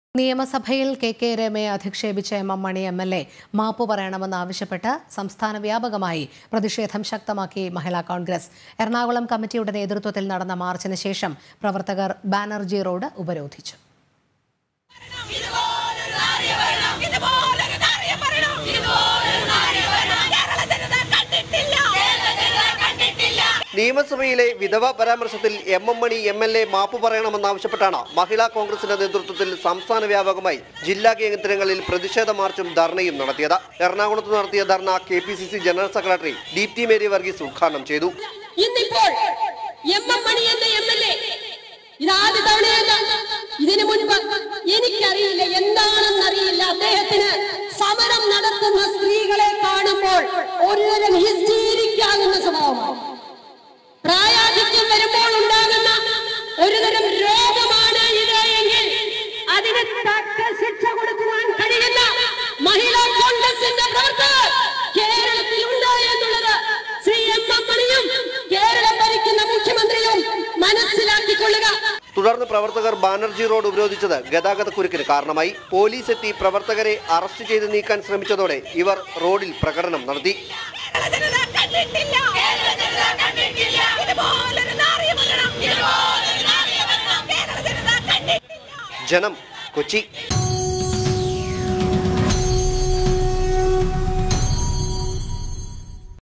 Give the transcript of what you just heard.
നിയമസഭയിൽ K K രമയെ അധിക്ഷേപിച്ച M M Mani M L A മാപ്പ് പറയണമെന്നാവശ്യപ്പെട്ട് സംസ്ഥാന വ്യാപകമായി പ്രതിഷേധം ശക്തമാക്കി മഹിളാ കോൺഗ്രസ് എറണാകുളം കമ്മിറ്റിയുടെ നേതൃത്വത്തിൽ നടന്ന മാർച്ചിന് ശേഷം പ്രവർത്തകർ ബാനർജി റോഡ് ഉപരോധിച്ചു ഇതുപോലൊരു നാരിയെ ഭരണം. ഇതുപോലൊരു നാരിയെ ഭരണം. ഇതുപോലൊരു നാരിയെ ഭരണം. കേരള ജനത കണ്ടിട്ടില്ല. കേരള ജനത കണ്ടിട്ടില്ല. നിയമസഭയിലെ വിധവ പരാമർശത്തിൽ M M Mani M L A മാപ്പ് പറയണമെന്നാവശ്യപ്പെട്ടാണ് മഹിളാ കോൺഗ്രസിന്റെ നേതൃത്വത്തിൽ സംസ്ഥാന വ്യാപകമായി ജില്ലാ കേന്ദ്രങ്ങളിൽ പ്രതിഷേധ മാർച്ചും ധർണയും നടത്തിയത് എറണാകുളത്ത് നടത്തിയ ധർണ K P C C general secretary Deepthi Mary Varghese ഉദ്ഘാടനം ചെയ്തു ഇന്നിപ്പോൾ എം എം മണി എന്ന എം എൽ എ ഇത് ആദ്യ തവണയല്ല ഇതിനു മുൻപ് എനിക്കറിയില്ല എന്താണെന്നറിയില്ല അദ്ദേഹത്തിന് സമരം നടത്തുന്ന സ്ത്രീകളെ കാണുമ്പോൾ ഒരുതരം ഹിസ്റ്റീരിക്കാകുന്ന സ്വഭാവമാണ് പ്രായാധിക്യം വരുമ്പോൾ ഉണ്ടാകുന്ന ഒരുതരം രോഗമാണ് ഇത് എങ്കിൽ അതിന് തക്ക ശിക്ഷ കൊടുക്കുവാൻ കഴിയുന്ന മഹിളാ കോൺഗ്രസിന്റെ പ്രവർത്തകർ കേരളത്തിലുണ്ട് എന്നുള്ളത് ശ്രീ എം എം മണിയും കേരളം ഭരിക്കുന്ന മുഖ്യമന്ത്രിയും മനസ്സിലാക്കിക്കൊള്ളുക തുടർന്ന് പ്രവർത്തകർ ബാനർജി റോഡ് ഉപരോധിച്ചത് ഗതാഗതക്കുരുക്കിന് കാരണമായി പോലീസ് എത്തി പ്രവർത്തകരെ അറസ്റ്റ് ചെയ്ത് നീക്കാൻ ശ്രമിച്ചതോടെ ഇവർ റോഡിൽ പ്രകടനം നടത്തി കേരള ജനത കണ്ടിട്ടില്ല. കേരള ജനത കണ്ടിട്ടില്ല. ഇതുപോലൊരു നാരിയെ ഭരണം. ഇതുപോലൊരു നാരിയെ ഭരണം. കേരള ജനത കണ്ടിട്ടില്ല. ജനം കൊച്ചി